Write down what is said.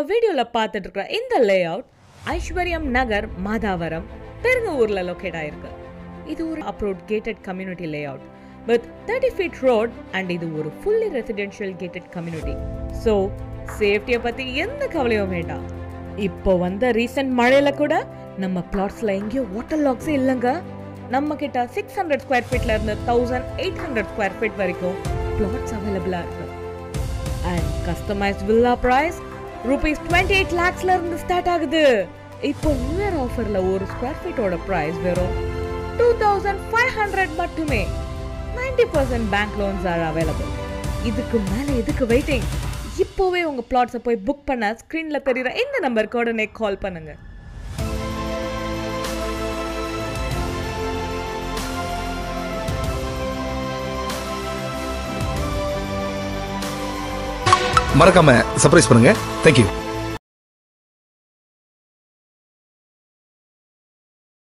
வீடியோல பார்த்துட்டு இருக்கிற இந்த லே அவுட் ஐஸ்வர்யம் நகர் மாதாவரம் பெருங்கூர்ல லொக்கேட் ஆயிருக்கு இது ஒரு approved gated community layout with thirty feet road and இது ஒரு fully residential gated community so சேஃப்டியை பத்தி எந்த கவலையும் வேண்டாம் இப்போ வந்த ரீசெண்ட் மழையில கூட நம்ம பிளாட்ஸ்ல எங்கேயோ வாட்டர் லாக்ஸே இல்லைங்க நம்ம கிட்ட சிக்ஸ் ஹண்ட்ரட் ஸ்கொயர் ஃபீட்ல இருந்து thousand eight hundred square feet வரைக்கும் பிளாட்ஸ் அவைலபிளா இருக்கு and customised villa price rupees twenty eight லேக்ஸ்ல இருந்து ஸ்டார்ட் ஆகுது இப்போ நியூ இயர் ஆஃபர்ல ஒரு ஸ்கொயர் ஃபீட்டோட பிரைஸ் வெறும் டூ தௌசண்ட் ஃபைவ் ஹண்ட்ரட் மட்டுமே ninety percent bank loans are available இதுக்கு மேல எதுக்கு வெயிட்டிங் இப்போவே உங்க பிளாட்ஸை போய் புக் பண்ண ஸ்க்ரீன்ல தெரியுற இந்த நம்பருக்கு உடனே கால் பண்ணுங்க மறக்காம சர்ப்ரைஸ் பண்ணுங்க தேங்க்யூ